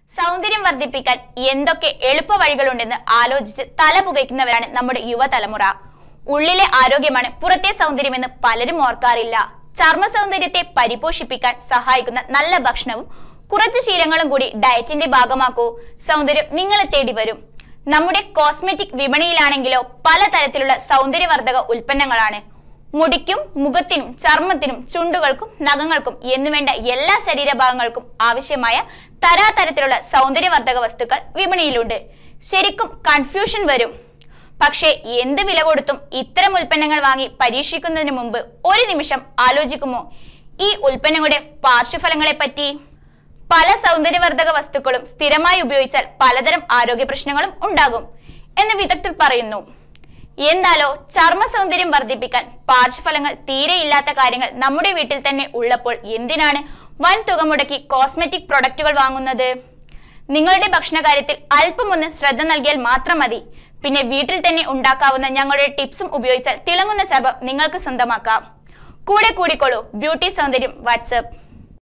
സൗന്ദര്യം വർദ്ധിപ്പിക്കാൻ എന്തൊക്കെ എളുപ്പ വഴികളുണ്ടെന്ന് ആലോചിച്ച് തല പുകയ്ക്കുന്നവരാണ് നമ്മുടെ യുവതലമുറ ഉള്ളിലെ ആരോഗ്യമാണ് പുറത്തെ സൗന്ദര്യമെന്ന് പലരും ഓർക്കാറില്ല ചർമ്മ സൗന്ദര്യത്തെ പരിപോഷിപ്പിക്കാൻ സഹായിക്കുന്ന നല്ല ഭക്ഷണവും കുറച്ച് ശീലങ്ങളും കൂടി ഡയറ്റിന്റെ ഭാഗമാക്കൂ സൗന്ദര്യം നിങ്ങളെ തേടി വരും നമ്മുടെ കോസ്മെറ്റിക് വിപണിയിലാണെങ്കിലോ പലതരത്തിലുള്ള സൗന്ദര്യവർദ്ധക ഉൽപ്പന്നങ്ങളാണ് മുടിക്കും മുഖത്തിനും ചർമ്മത്തിനും ചുണ്ടുകൾക്കും നഖങ്ങൾക്കും എന്നുവേണ്ട എല്ലാ ശരീരഭാഗങ്ങൾക്കും ആവശ്യമായ തരാതരത്തിലുള്ള സൗന്ദര്യവർദ്ധക വസ്തുക്കൾ വിപണിയിലുണ്ട് ശരിക്കും കൺഫ്യൂഷൻ വരും പക്ഷേ എന്ത് വില കൊടുത്തും ഇത്തരം ഉൽപ്പന്നങ്ങൾ വാങ്ങി പരീക്ഷിക്കുന്നതിന് മുമ്പ് ഒരു നിമിഷം ആലോചിക്കുമോ ഈ ഉൽപ്പന്നങ്ങളുടെ പാർശ്വഫലങ്ങളെ പറ്റി പല സൗന്ദര്യവർദ്ധക വസ്തുക്കളും സ്ഥിരമായി ഉപയോഗിച്ചാൽ പലതരം ആരോഗ്യ പ്രശ്നങ്ങളും ഉണ്ടാകും എന്ന് വിദഗ്ധർ പറയുന്നു എന്നാലോ ചർമ്മ സൗന്ദര്യം വർദ്ധിപ്പിക്കാൻ പാർശ്വഫലങ്ങൾ തീരെയില്ലാത്ത കാര്യങ്ങൾ നമ്മുടെ വീട്ടിൽ തന്നെ ഉള്ളപ്പോൾ എന്തിനാണ് വൻ തുക മുടക്കി കോസ്മെറ്റിക് പ്രൊഡക്റ്റുകൾ വാങ്ങുന്നത് നിങ്ങളുടെ ഭക്ഷണകാര്യത്തിൽ അല്പമൊന്ന് ശ്രദ്ധ നൽകിയാൽ മാത്രം മതി പിന്നെ വീട്ടിൽ തന്നെ ഉണ്ടാക്കാവുന്ന ഞങ്ങളുടെ ടിപ്സും ഉപയോഗിച്ചാൽ തിളങ്ങുന്ന ചർമ്മം നിങ്ങൾക്ക് സ്വന്തമാക്കാം കൂടെ കൂടിക്കോളൂ ബ്യൂട്ടി സൗന്ദര്യം വാട്സപ്പ്